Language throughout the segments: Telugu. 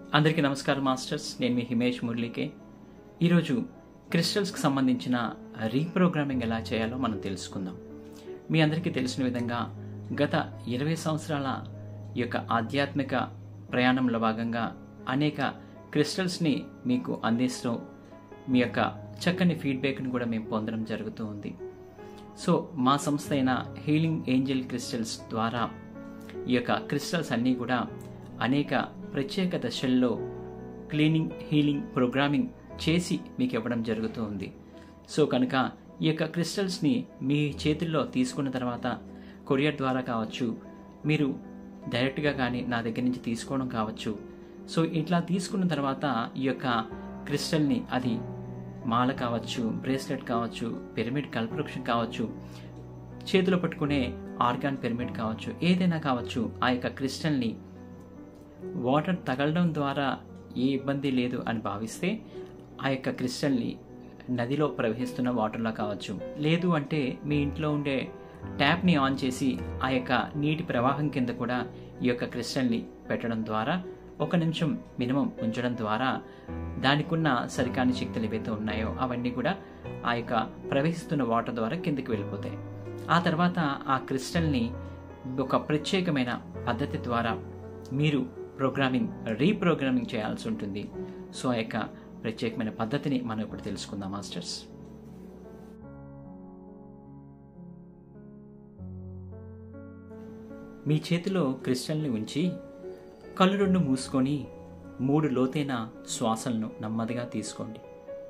అందరికీ నమస్కారం మాస్టర్స్ నేను మీ హిమేష్ మురళీకే ఈరోజు క్రిస్టల్స్కి సంబంధించిన రీప్రోగ్రామింగ్ ఎలా చేయాలో మనం తెలుసుకుందాం మీ అందరికీ తెలిసిన విధంగా గత ఇరవై సంవత్సరాల ఈ యొక్క ఆధ్యాత్మిక ప్రయాణంలో భాగంగా అనేక క్రిస్టల్స్ని మీకు అందిస్తూ మీ యొక్క చక్కని ఫీడ్బ్యాక్ని కూడా మేము పొందడం జరుగుతూ ఉంది సో మా సంస్థ అయిన హీలింగ్ ఏంజల్ క్రిస్టల్స్ ద్వారా ఈ యొక్క క్రిస్టల్స్ అన్నీ కూడా అనేక ప్రత్యేక దశల్లో క్లీనింగ్ హీలింగ్ ప్రోగ్రామింగ్ చేసి మీకు ఇవ్వడం జరుగుతూ ఉంది సో కనుక ఈ యొక్క క్రిస్టల్స్ని మీ చేతుల్లో తీసుకున్న తర్వాత కొరియర్ ద్వారా కావచ్చు మీరు డైరెక్ట్గా కానీ నా దగ్గర నుంచి తీసుకోవడం కావచ్చు సో ఇట్లా తీసుకున్న తర్వాత ఈ యొక్క క్రిస్టల్ని అది మాల కావచ్చు బ్రేస్లెట్ కావచ్చు పిరమిడ్ కల్పవృక్షం కావచ్చు చేతిలో పట్టుకునే ఆర్గాన్ పిరమిడ్ కావచ్చు ఏదైనా కావచ్చు ఆ యొక్క క్రిస్టల్ని వాటర్ తగలడం ద్వారా ఏ ఇబ్బంది లేదు అని భావిస్తే ఆ యొక్క క్రిస్టల్ని నదిలో ప్రవహిస్తున్న వాటర్లో కావచ్చు లేదు అంటే మీ ఇంట్లో ఉండే ట్యాప్ని ఆన్ చేసి ఆ యొక్క నీటి ప్రవాహం కింద కూడా ఈ యొక్క క్రిస్టల్ని పెట్టడం ద్వారా ఒక నిమిషం మినిమం ఉంచడం ద్వారా దానికున్న సరికాని శక్తులు ఏవైతే ఉన్నాయో అవన్నీ కూడా ఆ యొక్క ప్రవహిస్తున్న వాటర్ ద్వారా కిందకి వెళ్ళిపోతాయి ఆ తర్వాత ఆ క్రిస్టల్ని ఒక ప్రత్యేకమైన పద్ధతి ద్వారా మీరు ప్రోగ్రామింగ్ రీప్రోగ్రామింగ్ చేయాల్సి ఉంటుంది సో ఆ యొక్క ప్రత్యేకమైన పద్ధతిని మనం ఇప్పుడు తెలుసుకుందాం మాస్టర్స్ మీ చేతిలో క్రిస్టల్ని ఉంచి కళ్ళు రెండు మూసుకొని మూడు లోతైన శ్వాసలను నెమ్మదిగా తీసుకోండి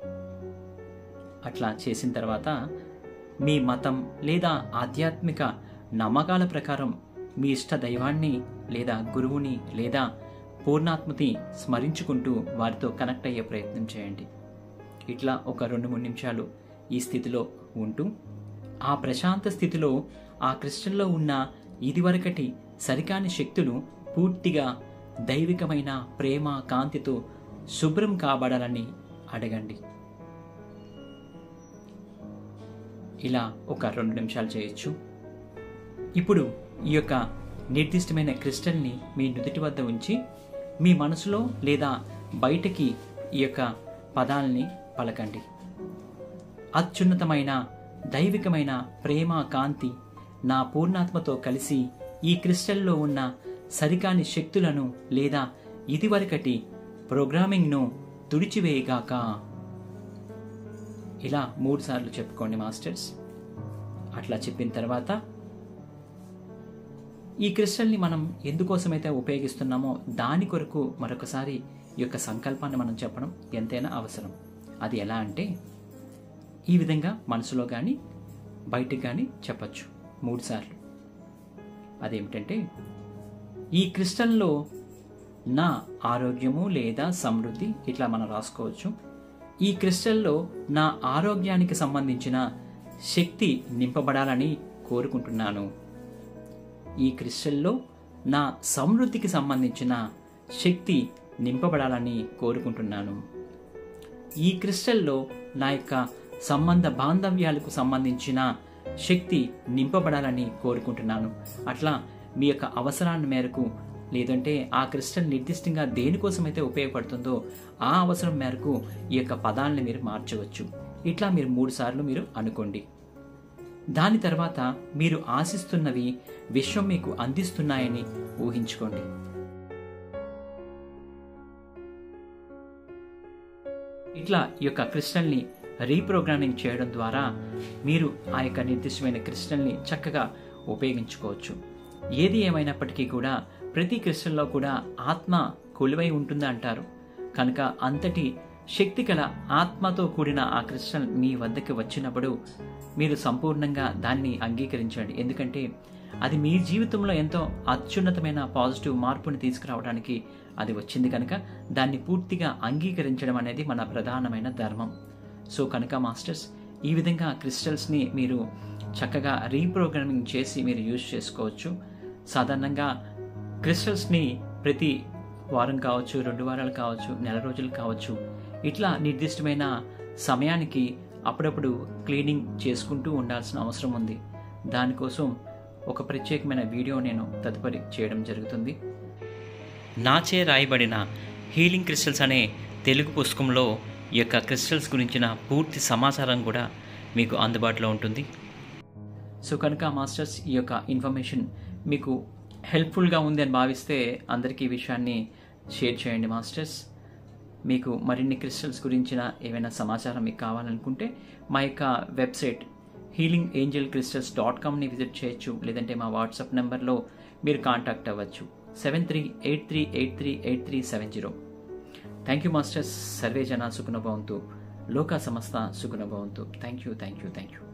అట్లా చేసిన తర్వాత మీ మతం లేదా ఆధ్యాత్మిక నమ్మకాల ప్రకారం మీ ఇష్ట దైవాన్ని లేదా గురువుని లేదా పూర్ణాత్మతి స్మరించుకుంటూ వారితో కనెక్ట్ అయ్యే ప్రయత్నం చేయండి ఇట్లా ఒక రెండు మూడు నిమిషాలు ఈ స్థితిలో ఉంటూ ఆ ప్రశాంత స్థితిలో ఆ క్రిస్టల్లో ఉన్న ఇదివరకటి సరికాని శక్తులు పూర్తిగా దైవికమైన ప్రేమ కాంతితో శుభ్రం కాబడాలని అడగండి ఇలా ఒక రెండు నిమిషాలు చేయొచ్చు ఇప్పుడు ఈ యొక్క నిర్దిష్టమైన క్రిస్టల్ని మీ నుదుటి వద్ద ఉంచి మీ మనసులో లేదా బయటకి ఈ యొక్క పదాలని పలకండి అత్యున్నతమైన దైవికమైన ప్రేమ కాంతి నా పూర్ణాత్మతో కలిసి ఈ క్రిస్టల్లో ఉన్న సరికాని శక్తులను లేదా ఇదివరకటి ప్రోగ్రామింగ్ను తుడిచివేయగాక ఇలా మూడు సార్లు చెప్పుకోండి మాస్టర్స్ అట్లా చెప్పిన తర్వాత ఈ క్రిస్టల్ని మనం ఎందుకోసమైతే ఉపయోగిస్తున్నామో దాని కొరకు మరొకసారి ఈ యొక్క సంకల్పాన్ని మనం చెప్పడం ఎంతైనా అవసరం అది ఎలా అంటే ఈ విధంగా మనసులో కానీ బయటికి కానీ చెప్పచ్చు మూడు సార్లు అదేమిటంటే ఈ క్రిస్టల్లో నా ఆరోగ్యము లేదా సమృద్ధి ఇట్లా మనం రాసుకోవచ్చు ఈ క్రిస్టల్లో నా ఆరోగ్యానికి సంబంధించిన శక్తి నింపబడాలని కోరుకుంటున్నాను ఈ క్రిస్టల్లో నా సమృద్ధికి సంబంధించిన శక్తి నింపబడాలని కోరుకుంటున్నాను ఈ క్రిస్టల్లో నా యొక్క సంబంధ బాంధవ్యాలకు సంబంధించిన శక్తి నింపబడాలని కోరుకుంటున్నాను అట్లా మీ యొక్క అవసరాన్ని మేరకు లేదంటే ఆ క్రిస్టల్ నిర్దిష్టంగా దేనికోసమైతే ఉపయోగపడుతుందో ఆ అవసరం మేరకు ఈ యొక్క పదాలను మీరు మార్చవచ్చు ఇట్లా మీరు మూడు సార్లు మీరు అనుకోండి దాని తర్వాత మీరు ఆశిస్తున్నవి విశ్వం మీకు అందిస్తున్నాయని ఊహించుకోండి ఇట్లా ఈ యొక్క క్రిస్టల్ని రీప్రోగ్రామింగ్ చేయడం ద్వారా మీరు ఆ యొక్క నిర్దిష్టమైన క్రిస్టల్ని చక్కగా ఉపయోగించుకోవచ్చు ఏది ఏమైనప్పటికీ కూడా ప్రతి క్రిస్టల్లో కూడా ఆత్మ కొలువై ఉంటుంది అంటారు కనుక అంతటి శక్తి గల ఆత్మతో కూడిన ఆ క్రిస్టల్ మీ వద్దకు వచ్చినప్పుడు మీరు సంపూర్ణంగా దాన్ని అంగీకరించండి ఎందుకంటే అది మీ జీవితంలో ఎంతో అత్యున్నతమైన పాజిటివ్ మార్పుని తీసుకురావడానికి అది వచ్చింది కనుక దాన్ని పూర్తిగా అంగీకరించడం అనేది మన ప్రధానమైన ధర్మం సో కనుక మాస్టర్స్ ఈ విధంగా క్రిస్టల్స్ని మీరు చక్కగా రీప్రోగ్రామింగ్ చేసి మీరు యూజ్ చేసుకోవచ్చు సాధారణంగా క్రిస్టల్స్ని ప్రతి వారం కావచ్చు రెండు వారాలు కావచ్చు నెల రోజులు కావచ్చు ఇట్లా నిర్దిష్టమైన సమయానికి అప్పుడప్పుడు క్లీనింగ్ చేసుకుంటూ ఉండాల్సిన అవసరం ఉంది దానికోసం ఒక ప్రత్యేకమైన వీడియో నేను తదుపరి చేయడం జరుగుతుంది నాచే రాయబడిన హీలింగ్ క్రిస్టల్స్ అనే తెలుగు పుస్తకంలో ఈ యొక్క క్రిస్టల్స్ గురించిన పూర్తి సమాచారం కూడా మీకు అందుబాటులో ఉంటుంది సో కనుక మాస్టర్స్ ఈ యొక్క ఇన్ఫర్మేషన్ మీకు హెల్ప్ఫుల్గా ఉంది అని భావిస్తే అందరికీ ఈ విషయాన్ని షేర్ చేయండి మాస్టర్స్ మీకు మరిన్ని క్రిస్టల్స్ గురించిన ఏమైనా సమాచారం మీకు కావాలనుకుంటే మా యొక్క website healing angel crystals dot కామ్ని విజిట్ చేయొచ్చు లేదంటే మా వాట్సాప్ నెంబర్లో మీరు కాంటాక్ట్ అవ్వచ్చు seven three eight three eight three eight three seven zero thank you masters సర్వే జన సుఖనభవంతు లోక సమస్త సుఖనభవంతు thank you thank you thank you